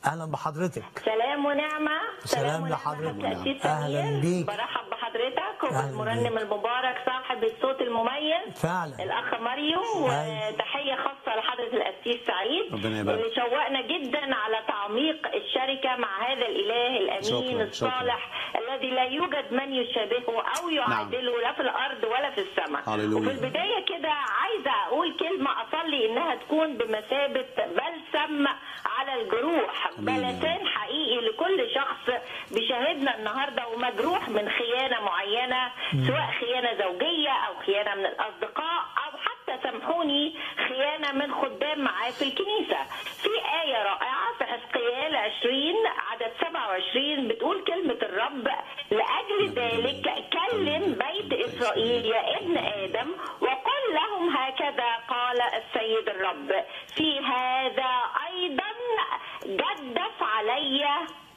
اهلا بحضرتك سلام ونعمة سلام ونعمة لحضرتك. تأسيس أهلاً سمير. بيك. برحب بحضرتك أهلاً وبالمرنم بيك. المبارك صاحب الصوت المميز فعلا الأخ ماريو أيوة. وتحية خاصة لحضرة القسيس سعيد ربنا يبارك. اللي شوقنا جدا على تعميق الشركة مع هذا الإله الأمين شكراً، الصالح الذي لا يوجد من يشابهه أو يعادله لا في الأرض ولا في السماء هللويا. وفي البداية كده عايزة أقول كلمة أصلي إنها تكون بمثابة بلسم على الجروح أمين. بلسان حقيقي لكل شخص بيشاهدنا النهارده ومجروح من خيانه معينه سواء خيانه زوجيه او خيانه من الاصدقاء او حتى سامحوني خيانه من خدام معاه في الكنيسه. في ايه رائعه في حزقيال 20 عدد 27 بتقول كلمه الرب لاجل ذلك كلم بيت اسرائيل يا ابن ادم وقل لهم هكذا قال السيد الرب في هذا ايضا جدف علي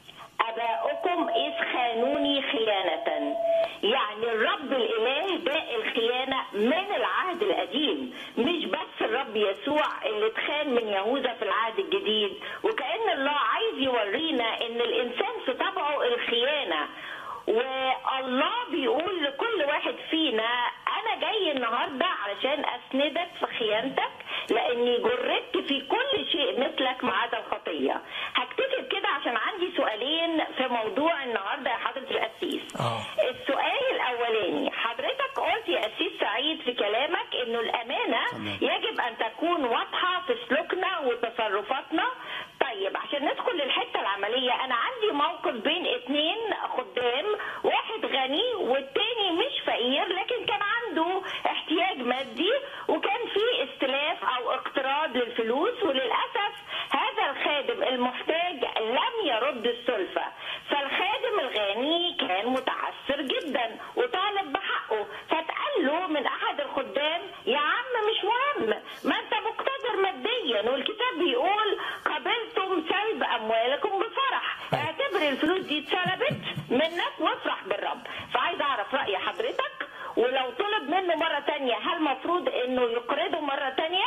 اباؤكم اذ خانوني خيانه يعني الرب الاله ده الخيانه من العهد القديم مش بس الرب يسوع اللي اتخان من يهوذا في العهد الجديد وكان الله عايز يورينا ان الانسان في طبعه الخيانه والله بيقول لكل واحد فينا انا جاي النهارده علشان اسندك في خيانتك لاني جردت في كل شيء مثلك ما عدا الخطيه هكتفي بكده عشان عندي سؤالين في موضوع النهارده يا حضره القسيس آه. السؤال الاولاني حضرتك قلت يا قسيس سعيد في كلامك انه الامانه يجب ان تكون واضحه في سلوكنا وتصرفاتنا طيب عشان ندخل للحته العمليه انا عندي موقف بين اتنين خدام واحد غني والتاني مش فقير لكن كان عنده احتياج مادي وكان في استلاف او اقتراض للفلوس وللاسف هذا الخادم المحتاج لم يرد السلفه فالخادم الغني كان متعثر جدا وطالب بحقه فاتقال له من احد الخدام يا عم مش مهم ما انت مقتدر ماديا والكتاب بيقول قبلتم سلب اموالكم بفرح اعتبر الفلوس دي اتسلبت منك وافرح بالرب فعايز اعرف راي حضرتك ولو طلب منه مره تانية هل مفروض انه يقرضه مره تانية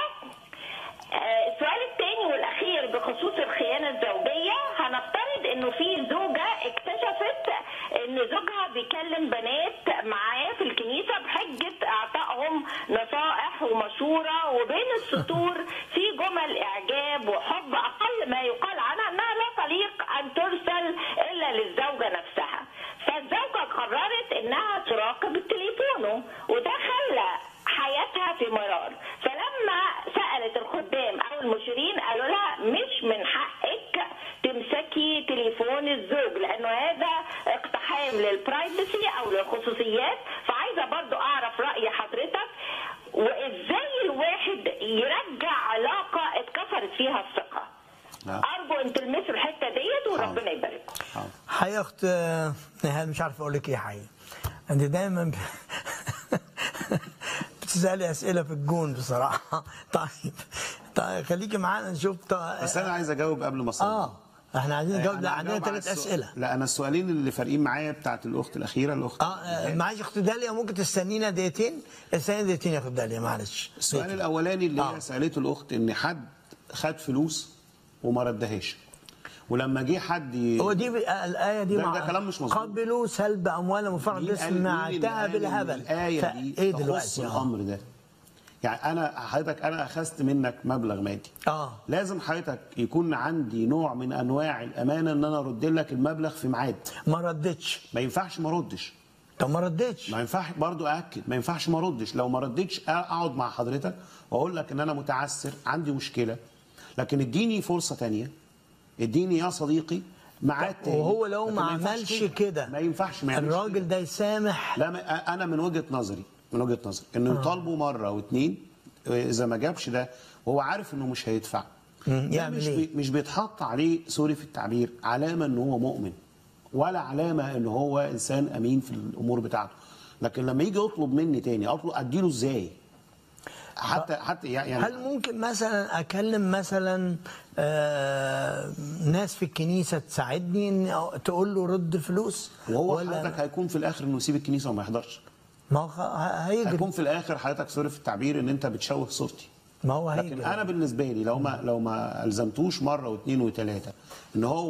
آه، السؤال الثاني والاخير بخصوص الخيانه الزوجيه هنفترض انه في زوجه اكتشفت ان زوجها بيكلم بنات معاه في الكنيسه بحجه اعطائهم نصائح ومشوره وبين السطور في جمل اعجاب وحب اقل ما يقال عنها انها لا تليق ان ترسل الا للزوجه نفسها فالزوجه قررت انها تراقب تليفونه وده خلى حياتها في مرار فلما سألت الخدام أو المشيرين قالوا لها مش من حقك تمسكي تليفون الزوج لأنه هذا اقتحام للبرايفسي أو للخصوصيات فعايزة برضو أعرف رأي حضرتك وإزاي الواحد يرجع علاقة اتكسرت فيها الثقة نعم. أرجو أن تلمسوا الحتة ديت وربنا يبارككم حاضر. حقيقة أخت آه، نهال مش عارف أقول لك إيه حقيقة أنت دايما ب... بتسألي أسئلة في الجون بصراحة طيب طيب خليكي معانا نشوف ط... بس انا عايز اجاوب قبل ما اصلي آه إحنا عايزين نجاوب لا أنا عندنا هجاوب على ثلاث السؤال- أسئلة لا انا السؤالين اللي فارقين معايا بتاعت الاخت الاخيره الاخت اه آه، معلش اخت داليا ممكن تستنينا دقيقتين استني دقيقتين يا اخت داليا معلش السؤال دقيقتين. الاولاني اللي آه. هي سالته الاخت ان حد خد فلوس وما ردهاش ولما جه حد ي... هو دي ب- الايه دي ده- مع ده كلام مش مظبوط. قبلوا سلب اموالهم وفرض مين قال- اسم مين اللي معتها قال إن بالهبل الايه فا- دي ايه تخص دلوقتي آه. الامر ده يعني انا حضرتك انا اخذت منك مبلغ مادي اه لازم حضرتك يكون عندي نوع من انواع الامانه ان انا ارد لك المبلغ في ميعاد ما ردتش ما ينفعش ما اردش طب ما ردتش ما ينفعش برضو اكد ما ينفعش ما اردش لو ما ردتش اقعد مع حضرتك واقول لك ان انا متعثر عندي مشكله لكن اديني فرصه تانية اديني يا صديقي ميعاد تاني وهو لو لكن ما ينفعش عملش كده ما ينفعش ما يعملش الراجل ده يسامح لا ما- انا من وجهه نظري من وجهه نظري انه يطالبه مره واثنين اذا ما جابش ده وهو عارف انه مش هيدفع مم، ده يعمل مش إيه؟ بي مش بيتحط عليه سوري في التعبير علامه ان هو مؤمن ولا علامه ان هو انسان امين في الامور بتاعته لكن لما يجي يطلب مني تاني اطلب اديله ازاي حتى حتى يعني هل ممكن مثلا اكلم مثلا آه ناس في الكنيسه تساعدني ان تقول له رد فلوس وهو حضرتك هيكون في الاخر انه يسيب الكنيسه وما يحضرش ما هو خ- هيجري هيكون في الاخر حضرتك سوري في التعبير ان انت بتشوه صورتي ما هو لكن هيجي انا بالنسبه لي لو ما لو ما الزمتوش مره واثنين وثلاثه ان هو